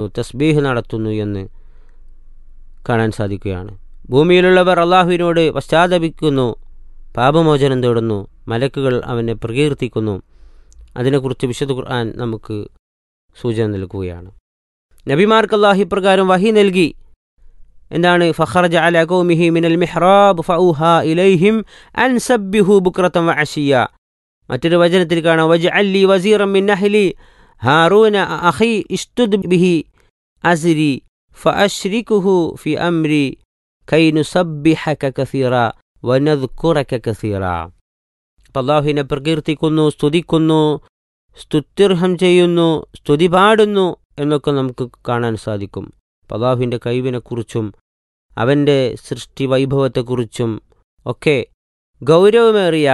തസ്ബീഹ് നടത്തുന്നു എന്ന് കാണാൻ സാധിക്കുകയാണ് ഭൂമിയിലുള്ളവർ അള്ളാഹുവിനോട് പശ്ചാത്തപിക്കുന്നു പാപമോചനം തേടുന്നു മലക്കുകൾ അവനെ പ്രകീർത്തിക്കുന്നു അതിനെക്കുറിച്ച് വിശുദ്ധ ഖുർആൻ നമുക്ക് സൂചന നൽകുകയാണ് നബിമാർക്ക് അള്ളാഹി പ്രകാരം വഹി നൽകി എന്താണ് ഫഖറജ അല ഖൗമിഹി മിനൽ മിഹ്റാബ് ഫൗഹ ഇലൈഹിം അൻ സബ്ബിഹു ബുക്രതം വഅശിയ മറ്റൊരു വചനത്തിൽ കാണാം വജ അല്ലി വസീറം മിൻ അഹ്ലി ഹാറൂന അഖി ഇഷ്തുദ് ബിഹി അസ്രി ഫഅശ്രികുഹു ഫി അംരി കൈ നുസബ്ബിഹക കസീറ വനദ്കുറക കസീറ അപ്പോൾ അള്ളാഹുവിനെ പ്രകീർത്തിക്കുന്നു സ്തുതിക്കുന്നു സ്തുത്യർഹം ചെയ്യുന്നു സ്തുതി പാടുന്നു എന്നൊക്കെ നമുക്ക് കാണാൻ സാധിക്കും അള്ളാഹുവിൻ്റെ കഴിവിനെക്കുറിച്ചും അവൻ്റെ സൃഷ്ടി വൈഭവത്തെക്കുറിച്ചും ഒക്കെ ഗൗരവമേറിയ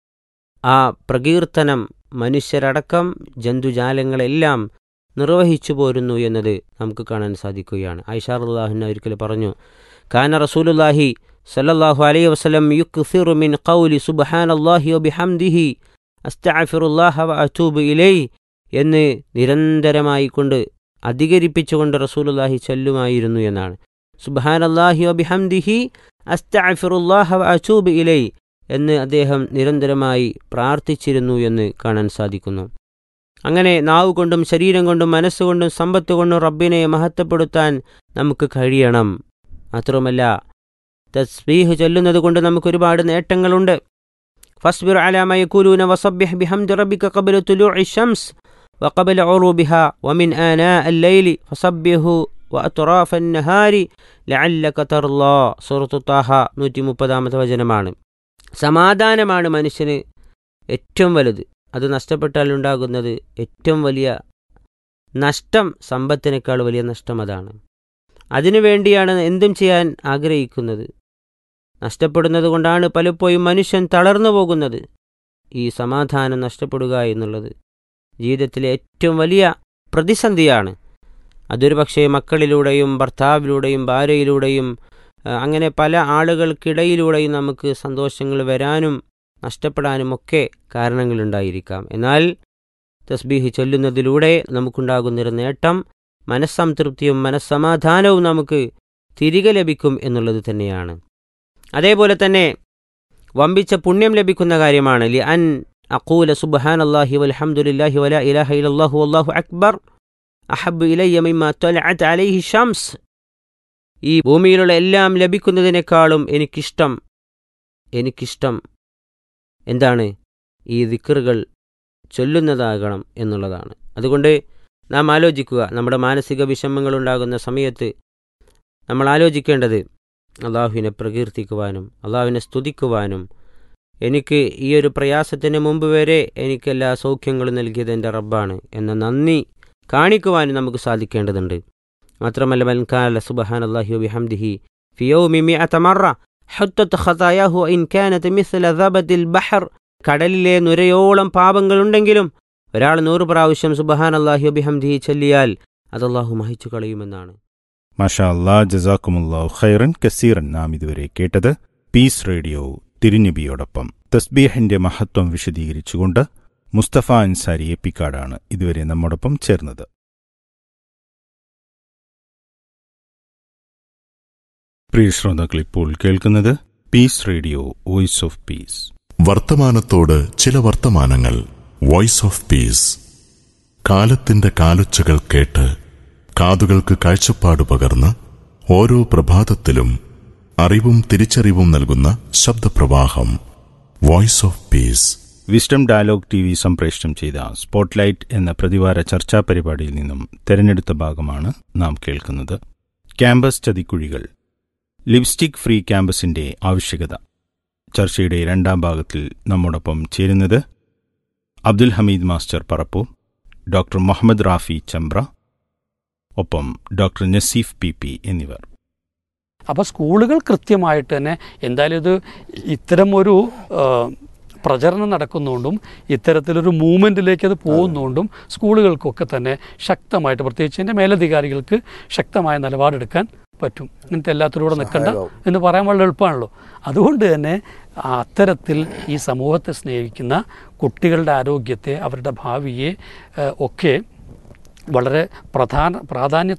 ആ പ്രകീർത്തനം മനുഷ്യരടക്കം ജന്തുജാലങ്ങളെല്ലാം നിർവഹിച്ചു പോരുന്നു എന്നത് നമുക്ക് കാണാൻ സാധിക്കുകയാണ് ഐഷാറുല്ലാഹിന് ഒരിക്കൽ പറഞ്ഞു കാന റസൂലുല്ലാഹി സല്ലല്ലാഹു അലൈഹി വസല്ലം യുക്സിറു മിൻ ഖൗലി സുബ്ഹാനല്ലാഹി വബിഹംദിഹി അസ്തഅഫിറുല്ലാഹ വഅതൂബു ഇലൈഹി എന്ന് നിരന്തരമായി കൊണ്ട് അധികരിപ്പിച്ചുകൊണ്ട് റസൂലുല്ലാഹി ചൊല്ലുമായിരുന്നു എന്നാണ് സുബ്ഹാനല്ലാഹി വബിഹംദിഹി അസ്തഅഫിറുല്ലാഹ വഅതൂബു ഇലൈഹി എന്ന് അദ്ദേഹം നിരന്തരമായി പ്രാർത്ഥിച്ചിരുന്നു എന്ന് കാണാൻ സാധിക്കുന്നു അങ്ങനെ നാവ് കൊണ്ടും ശരീരം കൊണ്ടും മനസ്സുകൊണ്ടും സമ്പത്ത് കൊണ്ടും റബ്ബിനെ മഹത്വപ്പെടുത്താൻ നമുക്ക് കഴിയണം മാത്രമല്ല തസ്ബീഹ് ചൊല്ലുന്നത് കൊണ്ട് നമുക്ക് ഒരുപാട് നേട്ടങ്ങളുണ്ട് ഫസ്ബിർ അലാമ യഖൂലൂന വസബ്ബിഹ് ബിഹംദി റബ്ബിക ഖബ്ല തുലൂഇ ശംസ് وقبل عروبها ومن آناء الليل فصبه وأطراف النهار لعلك ترضى സൂറത്തു താഹ നൂറ്റി മുപ്പതാമത്തെ വചനമാണ് സമാധാനമാണ് മനുഷ്യന് ഏറ്റവും വലുത് അത് നഷ്ടപ്പെട്ടാൽ ഉണ്ടാകുന്നത് ഏറ്റവും വലിയ നഷ്ടം സമ്പത്തിനേക്കാൾ വലിയ നഷ്ടം അതാണ് അതിനുവേണ്ടിയാണ് എന്തും ചെയ്യാൻ ആഗ്രഹിക്കുന്നത് നഷ്ടപ്പെടുന്നത് കൊണ്ടാണ് പലപ്പോഴും മനുഷ്യൻ തളർന്നു പോകുന്നത് ഈ സമാധാനം നഷ്ടപ്പെടുക എന്നുള്ളത് ജീവിതത്തിലെ ഏറ്റവും വലിയ പ്രതിസന്ധിയാണ് അതൊരു പക്ഷേ മക്കളിലൂടെയും ഭർത്താവിലൂടെയും ഭാര്യയിലൂടെയും അങ്ങനെ പല ആളുകൾക്കിടയിലൂടെയും നമുക്ക് സന്തോഷങ്ങൾ വരാനും നഷ്ടപ്പെടാനുമൊക്കെ കാരണങ്ങളുണ്ടായിരിക്കാം എന്നാൽ തസ്ബീഹ് ചൊല്ലുന്നതിലൂടെ നമുക്കുണ്ടാകുന്നൊരു നേട്ടം മനസ്സംതൃപ്തിയും മനസ്സമാധാനവും നമുക്ക് തിരികെ ലഭിക്കും എന്നുള്ളത് തന്നെയാണ് അതേപോലെ തന്നെ വമ്പിച്ച പുണ്യം ലഭിക്കുന്ന കാര്യമാണ് ലി അൻ അക്കൂല സുബ്ഹാൻ അള്ളാഹി വൽഹംദുലില്ലാഹി വല ഇലാഹ ഇലല്ലാഹു അല്ലാഹു അക്ബർ അഹബ് ഇലയ്യ മിമ്മ ത്വലഅത് അലൈഹി ഷംസ് ഈ ഭൂമിയിലുള്ള എല്ലാം ലഭിക്കുന്നതിനേക്കാളും എനിക്കിഷ്ടം എനിക്കിഷ്ടം എന്താണ് ഈ ദിക്കറുകൾ ചൊല്ലുന്നതാകണം എന്നുള്ളതാണ് അതുകൊണ്ട് നാം ആലോചിക്കുക നമ്മുടെ മാനസിക വിഷമങ്ങൾ ഉണ്ടാകുന്ന സമയത്ത് നമ്മൾ ആലോചിക്കേണ്ടത് അള്ളാഹുവിനെ പ്രകീർത്തിക്കുവാനും അള്ളാഹുവിനെ സ്തുതിക്കുവാനും എനിക്ക് ഈ ഒരു പ്രയാസത്തിന് മുമ്പ് വരെ എനിക്കെല്ലാ സൗഖ്യങ്ങളും നൽകിയത് എൻ്റെ റബ്ബാണ് എന്ന നന്ദി കാണിക്കുവാനും നമുക്ക് സാധിക്കേണ്ടതുണ്ട് മാത്രമല്ല മൽക്കാല സുബഹാൻ അള്ളാഹി ബിഹംദിഹി ഫിയൗമി മിഅത മറ ഹുത്തത്ത് ഖതായാഹു ഇൻ കാനത് മിസ്ല ദബതിൽ ബഹർ കടലിലെ നുരയോളം പാപങ്ങളുണ്ടെങ്കിലും ഒരാൾ നൂറ് പ്രാവശ്യം സുബഹാൻ അള്ളാഹി ബിഹംദിഹി ചൊല്ലിയാൽ അത് അള്ളാഹു മഹിച്ചു കളയുമെന്നാണ് മാഷാ അല്ലാ ജസാക്കുമുല്ലാ ഖൈറൻ കസീറൻ നാം ഇതുവരെ കേട്ടത് പീസ് റേഡിയോ തിരുനബിയോടൊപ്പം തസ്ബീഹിന്റെ മഹത്വം വിശദീകരിച്ചുകൊണ്ട് മുസ്തഫ അൻസാരി എപ്പിക്കാടാണ് ഇതുവരെ നമ്മോടൊപ്പം ചേർന്നത് പ്രിയ ശ്രോതാക്കൾ ഇപ്പോൾ കേൾക്കുന്നത് peace radio voice of peace വർത്തമാനത്തോട് ചില വർത്തമാനങ്ങൾ വോയിസ് ഓഫ് പീസ് കാലത്തിന്റെ കാലൊച്ചകൾ കേട്ട് കാതുകൾക്ക് കാഴ്ചപ്പാട് പകർന്ന് ഓരോ പ്രഭാതത്തിലും അറിവും തിരിച്ചറിവും നൽകുന്ന ശബ്ദപ്രവാഹം voice of peace wisdom dialogue T V സംപ്രേഷണം ചെയ്ത സ്പോട്ട്ലൈറ്റ് എന്ന പ്രതിവാര ചർച്ചാ പരിപാടിയിൽ നിന്നും തെരഞ്ഞെടുത്ത ഭാഗമാണ് നാം കേൾക്കുന്നത് ക്യാമ്പസ് ചതിക്കുഴികൾ ലിപ്സ്റ്റിക് ഫ്രീ ക്യാമ്പസിന്റെ ആവശ്യകത ചർച്ചയുടെ രണ്ടാം ഭാഗത്തിൽ നമ്മോടൊപ്പം ചേരുന്നത് അബ്ദുൽ ഹമീദ് മാസ്റ്റർ പറപ്പൂർ ഡോക്ടർ മുഹമ്മദ് റാഫി ചമ്പ്ര ഒപ്പം ഡോക്ടർ നസീഫ് പി പി എന്നിവർ അപ്പോൾ സ്കൂളുകൾ കൃത്യമായിട്ട് തന്നെ എന്തായാലും ഇത് ഇത്തരം ഒരു ആ, പ്രചരണം നടക്കുന്നുകൊണ്ടും ഇത്തരത്തിലൊരു മൂവ്മെൻറ്റിലേക്ക് അത് പോകുന്നതുകൊണ്ടും സ്കൂളുകൾക്കൊക്കെ തന്നെ ശക്തമായിട്ട് പ്രത്യേകിച്ച് എൻ്റെ മേലധികാരികൾക്ക് ശക്തമായ നിലപാടെടുക്കാൻ പറ്റും ഇങ്ങനത്തെ എല്ലാത്തിലൂടെ നിൽക്കണ്ട എന്ന് പറയാൻ വളരെ എളുപ്പമാണല്ലോ അതുകൊണ്ട് തന്നെ ആ അത്തരത്തിൽ ഈ സമൂഹത്തെ സ്നേഹിക്കുന്ന കുട്ടികളുടെ ആരോഗ്യത്തെ അവരുടെ ഭാവിയെ ആ, ഒക്കെ വളരെ പ്രധാന പ്രാധാന്യ